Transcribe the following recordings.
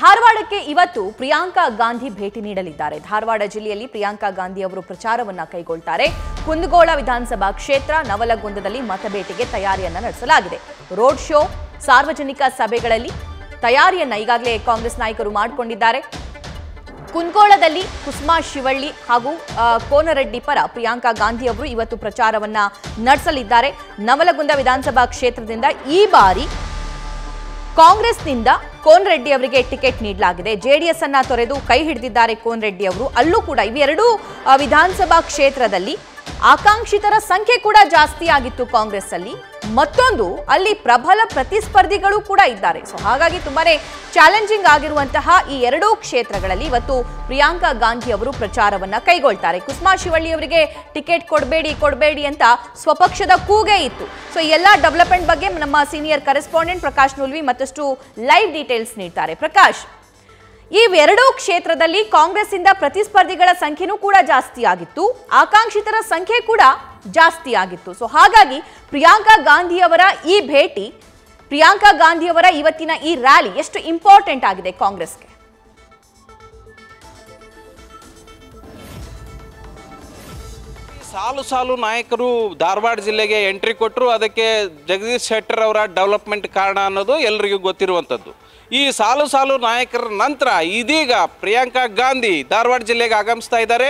ಧಾರವಾಡಕ್ಕೆ ಇವತ್ತು ಪ್ರಿಯಾಂಕಾ ಗಾಂಧಿ ಭೇಟಿ ನೀಡಲಿದ್ದಾರೆ ಧಾರವಾಡ ಜಿಲ್ಲೆಯಲ್ಲಿ ಪ್ರಿಯಾಂಕಾ ಗಾಂಧಿ ಅವರು ಪ್ರಚಾರವನ್ನ ಕೈಗೊಳ್ತಾರೆ ಕುಂದಗೋಳ ವಿಧಾನಸಭಾ ಕ್ಷೇತ್ರ ನವಲಗುಂದದಲ್ಲಿ ಮತಬೇಟೆಗೆ ತಯಾರಿಯನ್ನ ನಡೆಸಲಾಗಿದೆ ರೋಡ್ ಶೋ ಸಾರ್ವಜನಿಕ ಸಭೆಗಳಲ್ಲಿ ತಯಾರಿಯನ್ನ ಈಗಾಗಲೇ ಕಾಂಗ್ರೆಸ್ ನಾಯಕರು ಮಾಡಿಕೊಂಡಿದ್ದಾರೆ ಕುಂದಗೋಳದಲ್ಲಿ ಕುಸುಮಾ ಶಿವಳ್ಳಿ ಹಾಗೂ ಆ, ಕೋನರೆಡ್ಡಿ ಪರ ಪ್ರಿಯಾಂಕಾ ಗಾಂಧಿ ಅವರು ಇವತ್ತು ಪ್ರಚಾರವನ್ನ ನಡೆಸಲಿದ್ದಾರೆ ನವಲಗುಂದ ವಿಧಾನಸಭಾ ಕ್ಷೇತ್ರದಿಂದ ಈ ಬಾರಿ ಕಾಂಗ್ರೆಸ್ನಿಂದ ಕೋನ್ ರೆಡ್ಡಿ ಅವರಿಗೆ ಟಿಕೆಟ್ ನೀಡಲಾಗಿದೆ ಜೆಡಿಎಸ್ ಅನ್ನ ತೊರೆದು ಕೈ ಹಿಡಿದಿದ್ದಾರೆ ಕೋನ್ ರೆಡ್ಡಿ ಅವರು ಅಲ್ಲೂ ಕೂಡ ಇವೆರಡೂ ಆ, ವಿಧಾನಸಭಾ ಕ್ಷೇತ್ರದಲ್ಲಿ ಆಕಾಂಕ್ಷಿತರ ಸಂಖ್ಯೆ ಕೂಡ ಜಾಸ್ತಿ ಆಗಿತ್ತು ಕಾಂಗ್ರೆಸ್ ಅಲ್ಲಿ ಮತ್ತೊಂದು ಅಲ್ಲಿ ಪ್ರಬಲ ಪ್ರತಿಸ್ಪರ್ಧಿಗಳು ಕೂಡ ಇದ್ದಾರೆ ಸೊ ಹಾಗಾಗಿ ತುಂಬಾನೇ ಚಾಲೆಂಜಿಂಗ್ ಆಗಿರುವಂತಹ ಈ ಎರಡೂ ಕ್ಷೇತ್ರಗಳಲ್ಲಿ ಇವತ್ತು ಪ್ರಿಯಾಂಕಾ ಗಾಂಧಿ ಅವರು ಪ್ರಚಾರವನ್ನ ಕೈಗೊಳ್ತಾರೆ ಕುಸುಮಾ ಶಿವಳ್ಳಿ ಅವರಿಗೆ ಟಿಕೆಟ್ ಕೊಡಬೇಡಿ ಕೊಡಬೇಡಿ ಅಂತ ಸ್ವಪಕ್ಷದ ಕೂಗೇ ಇತ್ತು ಸೊ ಈ ಎಲ್ಲ ಡೆವಲಪ್ಮೆಂಟ್ ಬಗ್ಗೆ ನಮ್ಮ ಸೀನಿಯರ್ ಕರೆಸ್ಪಾಂಡೆಂಟ್ ಪ್ರಕಾಶ್ ನುಲ್ವಿ ಮತ್ತಷ್ಟು ಲೈವ್ ಡೀಟೇಲ್ಸ್ ನೀಡ್ತಾರೆ ಪ್ರಕಾಶ್ ಈ ಎರಡೂ ಕ್ಷೇತ್ರದಲ್ಲಿ ಕಾಂಗ್ರೆಸ್ ಇಂದ ಪ್ರತಿಸ್ಪರ್ಧಿಗಳ ಸಂಖ್ಯೆನೂ ಕೂಡ ಜಾಸ್ತಿ ಆಗಿತ್ತು ಆಕಾಂಕ್ಷಿತರ ಸಂಖ್ಯೆ ಕೂಡ ಜಾಸ್ತಿ ಆಗಿತ್ತು ಸೊ ಹಾಗಾಗಿ ಪ್ರಿಯಾಂಕಾ ಗಾಂಧಿ ಅವರ ಈ ಭೇಟಿ ಪ್ರಿಯಾಂಕಾ ಗಾಂಧಿ ಅವರ ಇವತ್ತಿನ ಈ ರ್ಯಾಲಿ ಎಷ್ಟು ಇಂಪಾರ್ಟೆಂಟ್ ಆಗಿದೆ ಕಾಂಗ್ರೆಸ್ಗೆ ಸಾಲು ಸಾಲು ನಾಯಕರು ಧಾರವಾಡ ಜಿಲ್ಲೆಗೆ ಎಂಟ್ರಿ ಕೊಟ್ಟರು ಅದಕ್ಕೆ ಜಗದೀಶ್ ಶೆಟ್ಟರ್ ಅವರ ಡೆವಲಪ್ಮೆಂಟ್ ಕಾರಣ ಅನ್ನೋದು ಎಲ್ರಿಗೂ ಗೊತ್ತಿರುವಂಥದ್ದು ಈ ಸಾಲು ಸಾಲು ನಾಯಕರ ನಂತರ ಇದೀಗ ಪ್ರಿಯಾಂಕಾ ಗಾಂಧಿ ಧಾರವಾಡ ಜಿಲ್ಲೆಗೆ ಆಗಮಿಸ್ತಾ ಇದ್ದಾರೆ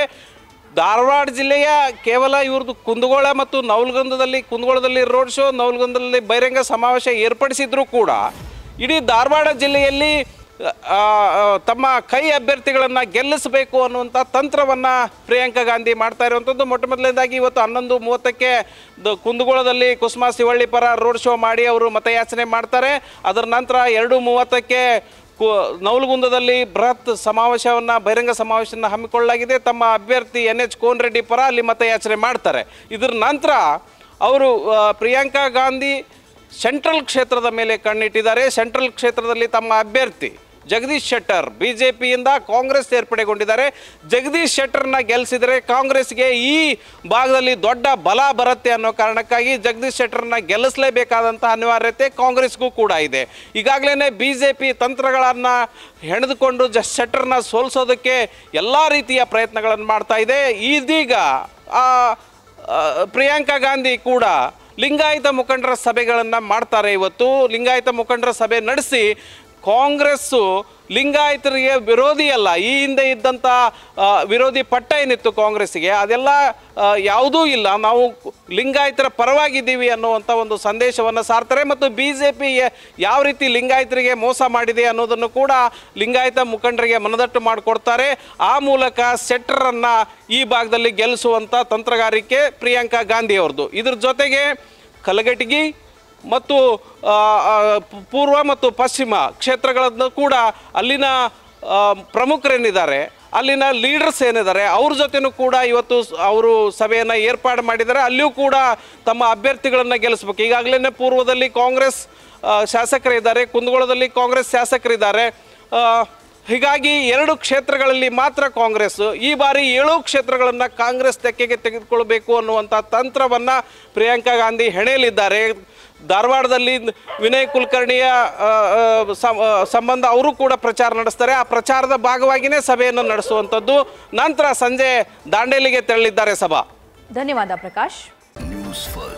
ಧಾರವಾಡ ಜಿಲ್ಲೆಯ ಕೇವಲ ಇವ್ರದ್ದು ಕುಂದಗೋಳ ಮತ್ತು ನವಲಗುಂದದಲ್ಲಿ ಕುಂದಗೋಳದಲ್ಲಿ ರೋಡ್ ಶೋ ನವಲಗುಂದದಲ್ಲಿ ಬಹಿರಂಗ ಸಮಾವೇಶ ಏರ್ಪಡಿಸಿದ್ರು ಕೂಡ ಇಡೀ ಧಾರವಾಡ ಜಿಲ್ಲೆಯಲ್ಲಿ ಆ, ಆ, ತಮ್ಮ ಕೈ ಅಭ್ಯರ್ಥಿಗಳನ್ನು ಗೆಲ್ಲಿಸಬೇಕು ಅನ್ನುವಂಥ ತಂತ್ರವನ್ನು ಪ್ರಿಯಾಂಕಾ ಗಾಂಧಿ ಮಾಡ್ತಾ ಇರುವಂಥದ್ದು ಮೊಟ್ಟ ಮೊದಲನೇದಾಗಿ ಇವತ್ತು ಹನ್ನೊಂದು ಮೂವತ್ತಕ್ಕೆ ದ- ಕುಂದಗೋಳದಲ್ಲಿ ಕುಸುಮಾ ಶಿವಳ್ಳಿ ಪರ ರೋಡ್ ಶೋ ಮಾಡಿ ಅವರು ಮತಯಾಚನೆ ಮಾಡ್ತಾರೆ ಅದರ ನಂತರ ಎರಡು ಮೂವತ್ತಕ್ಕೆ ಕು ನವಲಗುಂದದಲ್ಲಿ ಬೃಹತ್ ಸಮಾವೇಶವನ್ನು ಬಹಿರಂಗ ಸಮಾವೇಶವನ್ನು ಹಮ್ಮಿಕೊಳ್ಳಲಾಗಿದೆ ತಮ್ಮ ಅಭ್ಯರ್ಥಿ ಎನ್ ಎಚ್ ಕೋನ್ ರೆಡ್ಡಿ ಪರ ಅಲ್ಲಿ ಮತಯಾಚನೆ ಮಾಡ್ತಾರೆ ಇದರ ನಂತರ ಅವರು ಆ, ಪ್ರಿಯಾಂಕಾ ಗಾಂಧಿ ಸೆಂಟ್ರಲ್ ಕ್ಷೇತ್ರದ ಮೇಲೆ ಕಣ್ಣಿಟ್ಟಿದ್ದಾರೆ ಸೆಂಟ್ರಲ್ ಕ್ಷೇತ್ರದಲ್ಲಿ ತಮ್ಮ ಅಭ್ಯರ್ಥಿ ಜಗದೀಶ್ ಶೆಟ್ಟರ್ ಬಿ ಜೆ ಪಿಯಿಂದ ಕಾಂಗ್ರೆಸ್ ಸೇರ್ಪಡೆಗೊಂಡಿದ್ದಾರೆ ಜಗದೀಶ್ ಶೆಟ್ಟರ್ನ ಗೆಲ್ಲಿಸಿದರೆ ಕಾಂಗ್ರೆಸ್ಗೆ ಈ ಭಾಗದಲ್ಲಿ ದೊಡ್ಡ ಬಲ ಬರುತ್ತೆ ಅನ್ನೋ ಕಾರಣಕ್ಕಾಗಿ ಜಗದೀಶ್ ಶೆಟ್ಟರ್ನ ಗೆಲ್ಲಿಸಲೇಬೇಕಾದಂಥ ಅನಿವಾರ್ಯತೆ ಕಾಂಗ್ರೆಸ್ಗೂ ಕೂಡ ಇದೆ ಈಗಾಗಲೇ ಬಿ ಜೆ ಪಿ ತಂತ್ರಗಳನ್ನು ಹೆಣೆದುಕೊಂಡು ಜ ಶೆಟ್ಟರ್ನ ಸೋಲಿಸೋದಕ್ಕೆ ಎಲ್ಲ ರೀತಿಯ ಪ್ರಯತ್ನಗಳನ್ನು ಮಾಡ್ತಾ ಇದೆ ಇದೀಗ ಆ ಆ, ಪ್ರಿಯಾಂಕಾ ಗಾಂಧಿ ಕೂಡ ಲಿಂಗಾಯತ ಮುಖಂಡರ ಸಭೆಗಳನ್ನು ಮಾಡ್ತಾರೆ ಇವತ್ತು ಲಿಂಗಾಯತ ಮುಖಂಡರ ಸಭೆ ನಡೆಸಿ ಕಾಂಗ್ರೆಸ್ಸು ಲಿಂಗಾಯತರಿಗೆ ವಿರೋಧಿ ಅಲ್ಲ ಈ ಹಿಂದೆ ಇದ್ದಂಥ ಆ, ವಿರೋಧಿ ಪಟ್ಟ ಏನಿತ್ತು ಕಾಂಗ್ರೆಸ್ಸಿಗೆ ಅದೆಲ್ಲ ಆ, ಯಾವುದೂ ಇಲ್ಲ ನಾವು ಲಿಂಗಾಯತರ ಪರವಾಗಿದ್ದೀವಿ ಅನ್ನುವಂಥ ಒಂದು ಸಂದೇಶವನ್ನು ಸಾರ್ತಾರೆ ಮತ್ತು ಬಿ ಜೆ ಪಿ ಯಾವ ರೀತಿ ಲಿಂಗಾಯತರಿಗೆ ಮೋಸ ಮಾಡಿದೆ ಅನ್ನೋದನ್ನು ಕೂಡ ಲಿಂಗಾಯತ ಮುಖಂಡರಿಗೆ ಮನದಟ್ಟು ಮಾಡಿಕೊಡ್ತಾರೆ ಆ ಮೂಲಕ ಸೆಟ್ಟರನ್ನು ಈ ಭಾಗದಲ್ಲಿ ಗೆಲ್ಲಿಸುವಂಥ ತಂತ್ರಗಾರಿಕೆ ಪ್ರಿಯಾಂಕಾ ಗಾಂಧಿ ಅವ್ರದ್ದು ಇದ್ರ ಜೊತೆಗೆ ಕಲಗಟಗಿ ಮತ್ತು ಆ, ಆ, ಪು- ಪೂರ್ವ ಮತ್ತು ಪಶ್ಚಿಮ ಕ್ಷೇತ್ರಗಳನ್ನು ಕೂಡ ಅಲ್ಲಿನ ಆ, ಪ್ರಮುಖರೇನಿದ್ದಾರೆ ಅಲ್ಲಿನ ಲೀಡರ್ಸ್ ಏನಿದ್ದಾರೆ ಅವ್ರ ಜೊತೆನೂ ಕೂಡ ಇವತ್ತು ಸ್- ಅವರು ಸಭೆಯನ್ನು ಏರ್ಪಾಡು ಮಾಡಿದ್ದಾರೆ ಅಲ್ಲಿಯೂ ಕೂಡ ತಮ್ಮ ಅಭ್ಯರ್ಥಿಗಳನ್ನು ಗೆಲ್ಲಿಸ್ಬೇಕು ಈಗಾಗಲೇ ಪೂರ್ವದಲ್ಲಿ ಕಾಂಗ್ರೆಸ್ ಆ, ಶಾಸಕರಿದ್ದಾರೆ ಕುಂದಗೋಳದಲ್ಲಿ ಕಾಂಗ್ರೆಸ್ ಶಾಸಕರಿದ್ದಾರೆ ಆ, ಹೀಗಾಗಿ ಎರಡು ಕ್ಷೇತ್ರಗಳಲ್ಲಿ ಮಾತ್ರ ಕಾಂಗ್ರೆಸ್ ಈ ಬಾರಿ ಏಳು ಕ್ಷೇತ್ರಗಳನ್ನು ಕಾಂಗ್ರೆಸ್ ತೆಕ್ಕೆಗೆ ತೆಗೆದುಕೊಳ್ಬೇಕು ಅನ್ನುವಂಥ ತಂತ್ರವನ್ನು ಪ್ರಿಯಾಂಕಾ ಗಾಂಧಿ ಹೆಣೆಯಲಿದ್ದಾರೆ ಧಾರವಾಡದಲ್ಲಿ ವಿನಯ್ ಕುಲಕರ್ಣಿಯ ಆ, ಆ, ಸಂ- ಆ, ಸಂಬಂಧ ಅವರು ಕೂಡ ಪ್ರಚಾರ ನಡೆಸ್ತಾರೆ ಆ ಪ್ರಚಾರದ ಭಾಗವಾಗಿಯೇ ಸಭೆಯನ್ನು ನಡೆಸುವಂಥದ್ದು ನಂತರ ಸಂಜೆ ದಾಂಡೇಲಿಗೆ ತೆರಳಿದ್ದಾರೆ ಸಭಾ ಧನ್ಯವಾದ ಪ್ರಕಾಶ್ ನ್ಯೂಸ್ ಫಸ್ಟ್